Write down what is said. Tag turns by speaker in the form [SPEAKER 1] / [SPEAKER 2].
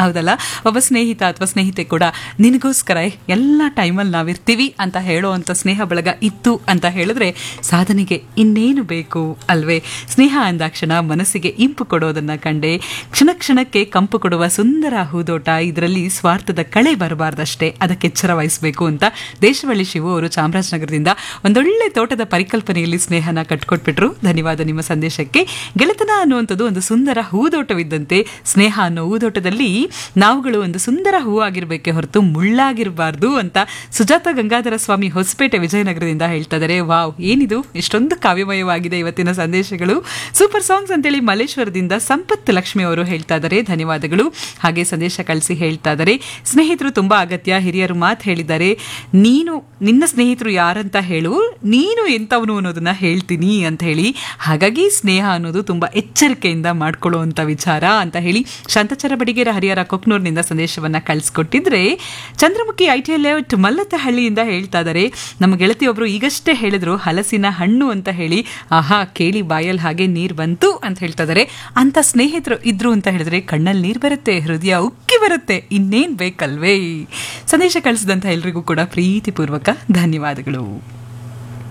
[SPEAKER 1] ಹೌದಲ್ಲ ಒಬ್ಬ ಸ್ನೇಹಿತ ಅಥವಾ ಸ್ನೇಹಿತೆ ಕೂಡ ನಿನಗೋಸ್ಕರ ಎಲ್ಲ ಟೈಮಲ್ಲಿ ನಾವಿರ್ತೀವಿ ಅಂತ ಹೇಳುವಂಥ ಸ್ನೇಹ ಬಳಗ ಇತ್ತು ಅಂತ ಹೇಳಿದ್ರೆ ಸಾಧನೆಗೆ ಇನ್ನೇನು ಬೇಕು ಅಲ್ವೇ ಸ್ನೇಹ ಅಂದಾಕ್ಷಣ ಮನಸ್ಸಿಗೆ ಇಂಪು ಕೊಡೋದನ್ನ ಕಂಡೆ ಕ್ಷಣ ಕ್ಷಣಕ್ಕೆ ಕಂಪು ಕೊಡುವ ಸುಂದರ ಹೂದೋಟ ಇದರಲ್ಲಿ ಸ್ವಾರ್ಥದ ಕಳೆ ಬರಬಾರ್ದಷ್ಟೇ ಅದಕ್ಕೆ ಎಚ್ಚರ ವಹಿಸಬೇಕು ಅಂತ ದೇಶವಳ್ಳಿ ಶಿವು ಅವರು ಚಾಮರಾಜನಗರದಿಂದ ಒಂದೊಳ್ಳೆ ತೋಟದ ಪರಿಕಲ್ಪನೆಯಲ್ಲಿ ಸ್ನೇಹನ ಕಟ್ಕೊಟ್ಬಿಟ್ರು ಧನ್ಯವಾದ ನಿಮ್ಮ ಸಂದೇಶಕ್ಕೆ ಗೆಳೆತನ ಅನ್ನುವಂಥದ್ದು ಒಂದು ಸುಂದರ ಹೂದೋಟವಿದ್ದಂತೆ ಸ್ನೇಹ ಅನ್ನೋ ಹೂದೋಟದಲ್ಲಿ ನಾವುಗಳು ಒಂದು ಸುಂದರ ಹೂ ಆಗಿರ್ಬೇಕೆ ಹೊರತು ಮುಳ್ಳಾಗಿರಬಾರ್ದು ಅಂತ ಸುಜಾತ ಗಂಗಾಧರ ಸ್ವಾಮಿ ಹೊಸಪೇಟೆ ವಿಜಯನಗರದಿಂದ ಹೇಳ್ತಾ ಇದ್ದಾರೆ ವಾವ್ ಏನಿದು ಇಷ್ಟೊಂದು ಕಾವ್ಯಮಯವಾಗಿದೆ ಇವತ್ತಿನ ಸಂದೇಶಗಳು ಸೂಪರ್ ಸಾಂಗ್ಸ್ ಅಂತೇಳಿ ಮಲ್ಲೇಶ್ವರದಿಂದ ಸಂಪತ್ ಲಕ್ಷ್ಮಿ ಅವರು ಹೇಳ್ತಾ ಇದ್ದಾರೆ ಧನ್ಯವಾದಗಳು ಹಾಗೆ ಸಂದೇಶ ಕಳಿಸಿ ಹೇಳ್ತಾ ಇದ್ದಾರೆ ಸ್ನೇಹಿತರು ತುಂಬಾ ಅಗತ್ಯ ಹಿರಿಯರು ಮಾತು ಹೇಳಿದ್ದಾರೆ ನೀನು ನಿನ್ನ ಸ್ನೇಹಿತರು ಯಾರಂತ ಹೇಳು ನೀನು ಎಂಥವನು ಅನ್ನೋದನ್ನ ಹೇಳ್ತೀನಿ ಅಂತ ಹೇಳಿ ಹಾಗಾಗಿ ಸ್ನೇಹ ಅನ್ನೋದು ತುಂಬಾ ಎಚ್ಚರಿಕೆಯಿಂದ ಮಾಡ್ಕೊಳ್ಳುವಂತ ವಿಚಾರ ಅಂತ ಹೇಳಿ ಶಾಂತಚರ ಬಡಿಗೇರ ಹರಿಹರ ಕೊಕ್ನೂರ್ನಿಂದ ಸಂದೇಶವನ್ನ ಕಳಿಸ್ಕೊಟ್ಟಿದ್ರೆ ಚಂದ್ರಮುಖಿ ಐ ಟಿ ಲೇಔಟ್ ಮಲ್ಲತ್ತಹಳ್ಳಿಯಿಂದ ಹೇಳ್ತಾ ಇದ್ದಾರೆ ನಮ್ಮ ಗೆಳತಿಯೊಬ್ರು ಈಗಷ್ಟೇ ಹೇಳಿದ್ರು ಹಲಸಿನ ಹಣ್ಣು ಅಂತ ಹೇಳಿ ಆಹಾ ಕೇಳಿ ಬಾಯಲ್ಲಿ ಹಾಗೆ ನೀರು ಬಂತು ಅಂತ ಹೇಳ್ತಾ ಇದ್ದಾರೆ ಅಂತ ಸ್ನೇಹಿತರು ಇದ್ರು ಅಂತ ಹೇಳಿದ್ರೆ ಕಣ್ಣಲ್ಲಿ ನೀರು ಬರುತ್ತೆ ಹೃದಯ ಉಕ್ಕಿ ಬರುತ್ತೆ ಇನ್ನೇನ್ ಬೇಕಲ್ವೇ ಸಂದೇಶ ಕಳಿಸಿದಂಥ ಎಲ್ರಿಗೂ ಕೂಡ ಪ್ರೀತಿಪೂರ್ವಕ ಧನ್ಯವಾದಗಳು